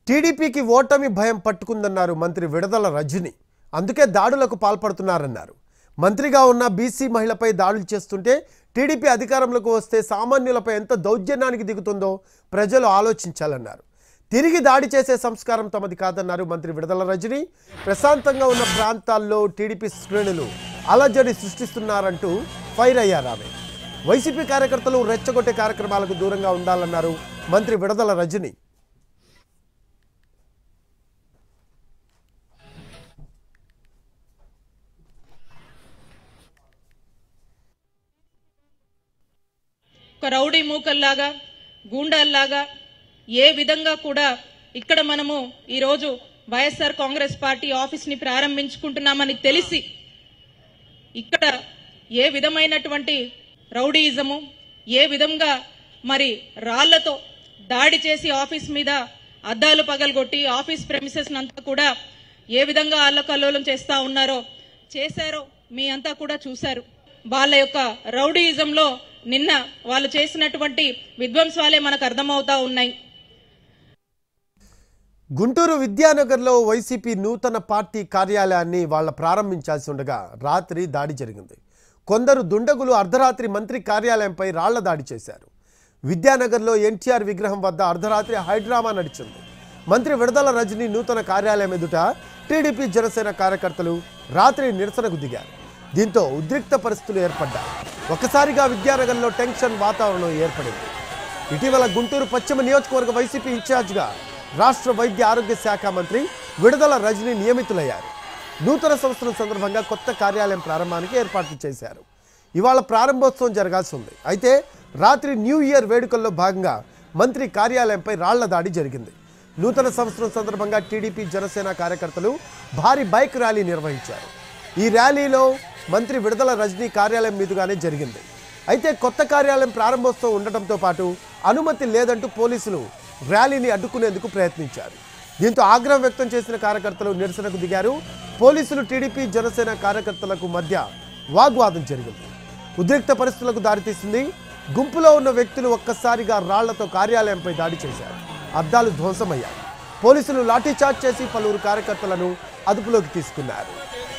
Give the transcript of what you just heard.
టీడీపీకి ఓటమి భయం పట్టుకుందన్నారు మంత్రి విడదల రజని అందుకే దాడులకు పాల్పడుతున్నారన్నారు మంత్రిగా ఉన్న బీసీ మహిళపై దాడులు చేస్తుంటే టీడీపీ అధికారంలోకి వస్తే సామాన్యులపై ఎంత దౌర్జన్యానికి దిగుతుందో ప్రజలు ఆలోచించాలన్నారు తిరిగి దాడి చేసే సంస్కారం తమది కాదన్నారు మంత్రి విడదల రజని ప్రశాంతంగా ఉన్న ప్రాంతాల్లో టీడీపీ శ్రేణులు అలజడి సృష్టిస్తున్నారంటూ ఫైర్ అయ్యారు ఆమె వైసీపీ కార్యకర్తలు రెచ్చగొట్టే కార్యక్రమాలకు దూరంగా ఉండాలన్నారు మంత్రి విడదల రజని ఒక రౌడీ మూకల్లాగా గూండాల్లాగా ఏ విధంగా కూడా ఇక్కడ మనము ఈరోజు వైఎస్ఆర్ కాంగ్రెస్ పార్టీ ఆఫీస్ ని ప్రారంభించుకుంటున్నామని తెలిసి ఇక్కడ ఏ విధమైనటువంటి రౌడీయిజము ఏ విధంగా మరి రాళ్లతో దాడి చేసి ఆఫీస్ మీద అద్దాలు పగలగొట్టి ఆఫీస్ ప్రెమిసెస్ అంతా కూడా ఏ విధంగా అల్లకల్లోలం చేస్తా ఉన్నారో చేశారో మీ అంతా కూడా చూశారు వాళ్ళ యొక్క రౌడీయిజంలో నిన్న వాళ్ళు చేసినటువంటి విధ్వంసాలే మనకు అర్థమవుతా ఉన్నాయి గుంటూరు విద్యానగర్లో వైసీపీ నూతన పార్టీ కార్యాలయాన్ని వాళ్ళ ప్రారంభించాల్సి ఉండగా రాత్రి దాడి జరిగింది కొందరు దుండగులు అర్ధరాత్రి మంత్రి కార్యాలయంపై రాళ్ల దాడి చేశారు విద్యానగర్లో ఎన్టీఆర్ విగ్రహం వద్ద అర్ధరాత్రి హైడ్రామా నడిచింది మంత్రి విడదల రజని నూతన కార్యాలయం ఎదుట టీడీపీ జనసేన కార్యకర్తలు రాత్రి నిరసనకు దిగారు దీంతో ఉద్రిక్త పరిస్థితులు ఏర్పడ్డాయి ఒకసారిగా విద్యానగర్లో టెన్షన్ వాతావరణం ఏర్పడింది ఇటీవల గుంటూరు పశ్చిమ నియోజకవర్గ వైసీపీ ఇన్ఛార్జ్గా రాష్ట్ర వైద్య ఆరోగ్య శాఖ మంత్రి విడుదల రజని నియమితులయ్యారు నూతన సంవత్సరం సందర్భంగా కొత్త కార్యాలయం ప్రారంభానికి ఏర్పాట్లు చేశారు ఇవాళ ప్రారంభోత్సవం జరగాల్సి ఉంది అయితే రాత్రి న్యూ ఇయర్ వేడుకల్లో భాగంగా మంత్రి కార్యాలయంపై రాళ్ల దాడి జరిగింది నూతన సంవత్సరం సందర్భంగా టీడీపీ జనసేన కార్యకర్తలు భారీ బైక్ ర్యాలీ నిర్వహించారు ఈ ర్యాలీలో మంత్రి విడుదల రజనీ కార్యాలయం మీదుగానే జరిగింది అయితే కొత్త కార్యాలయం ప్రారంభోత్సవం ఉండటంతో పాటు అనుమతి లేదంటూ పోలీసులు ర్యాలీని అడ్డుకునేందుకు ప్రయత్నించారు దీంతో ఆగ్రహం వ్యక్తం చేసిన కార్యకర్తలు నిరసనకు దిగారు పోలీసులు టీడీపీ జనసేన కార్యకర్తలకు మధ్య వాగ్వాదం జరిగింది ఉద్రిక్త పరిస్థితులకు దారితీసింది గుంపులో ఉన్న వ్యక్తులు ఒక్కసారిగా రాళ్లతో కార్యాలయంపై దాడి చేశారు అద్దాలు ధ్వంసమయ్యాయి పోలీసులు లాఠీచార్జ్ చేసి పలువురు కార్యకర్తలను అదుపులోకి తీసుకున్నారు